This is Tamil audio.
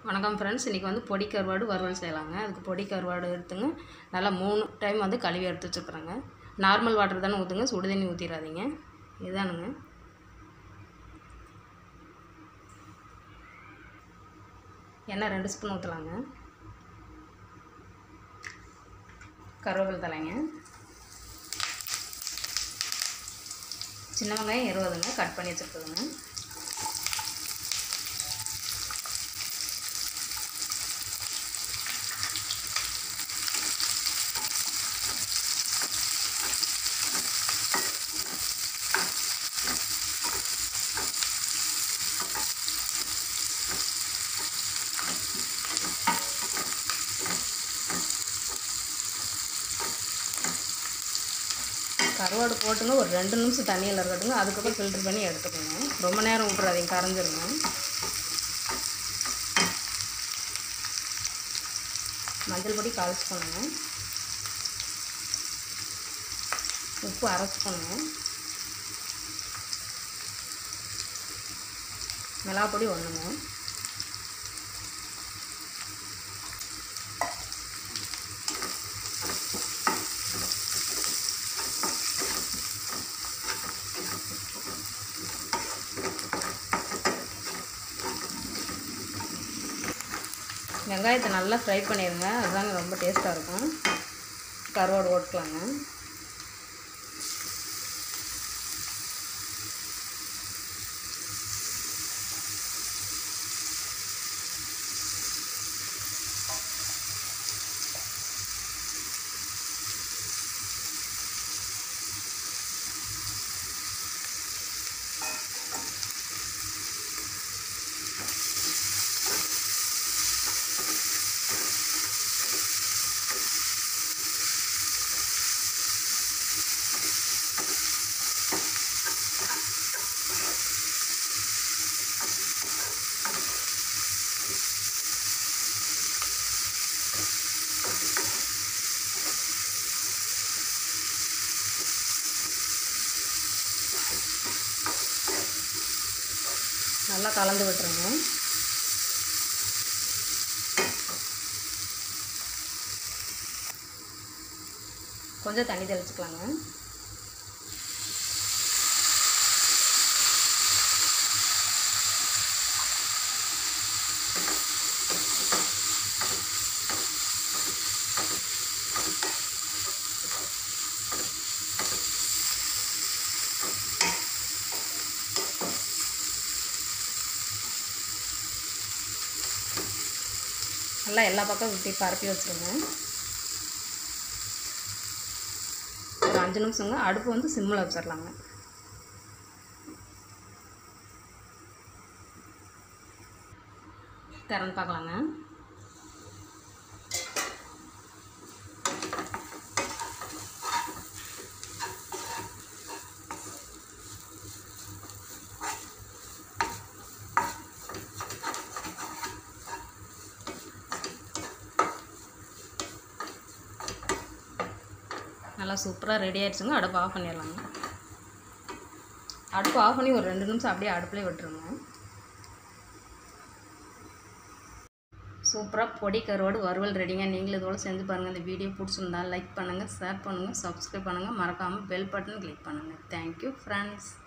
வணக்கம் ஃப்ரெண்ட்ஸ் இன்றைக்கி வந்து பொடி கருவாடு வறுவல் செய்யலாங்க அதுக்கு பொடி கருவாடு எடுத்துங்க நல்லா மூணு டைம் வந்து கழுவி எடுத்து வச்சுருக்குறேங்க நார்மல் வாட்டர் தானே ஊற்றுங்க சுடு தண்ணி ஊற்றிடாதீங்க இதானுங்க எண்ணெய் ரெண்டு ஸ்பூன் ஊற்றலாங்க கருவேப்பிலை தலைங்க சின்ன வெங்காயம் இருபதுங்க கட் பண்ணி வச்சுருக்குதுங்க கருவாடு போட்டுங்க ஒரு ரெண்டு நிமிஷம் தண்ணியில் இருக்கட்டுங்க அதுக்கப்புறம் ஃபில்டர் பண்ணி எடுத்துக்கோங்க ரொம்ப நேரம் விட்றாதீங்க கரைஞ்சிருங்க மஞ்சள் பொடி கால் ஸ்பூனுங்க உப்பு அரை ஸ்பூனுங்க மிளகா பொடி ஒன்றுங்க வெங்காயத்தை நல்லா ஃப்ரை பண்ணிடுங்க அதுதாங்க ரொம்ப டேஸ்ட்டாக இருக்கும் கருவாடு ஓட்டுக்கலாங்க நல்லா கலந்து விட்டுருங்க கொஞ்சம் தண்ணி தெளிச்சுக்கலாங்க நல்லா எல்லா பக்கம் இப்படி பரப்பி வச்சுருங்க ஒரு அஞ்சு நிமிஷங்க அடுப்பு வந்து சிம்மில் வச்சிடலாங்க திறந்து பார்க்கலாங்க நல்லா சூப்பராக ரெடி ஆயிடுச்சுங்க அடுப்பு ஆஃப் பண்ணிடலாங்க அடுப்பு ஆஃப் பண்ணி ஒரு ரெண்டு நிமிஷம் அப்படியே அடுப்புலேயே விட்டுருங்க சூப்பராக பொடி கருவாடு வறுவல் ரெடிங்க நீங்களும் இதோட செஞ்சு பாருங்கள் இந்த வீடியோ பிடிச்சிருந்தா லைக் பண்ணுங்கள் ஷேர் பண்ணுங்கள் சப்ஸ்கிரைப் பண்ணுங்கள் மறக்காமல் பெல் பட்டன் கிளிக் பண்ணுங்கள் தேங்க்யூ ஃப்ரெண்ட்ஸ்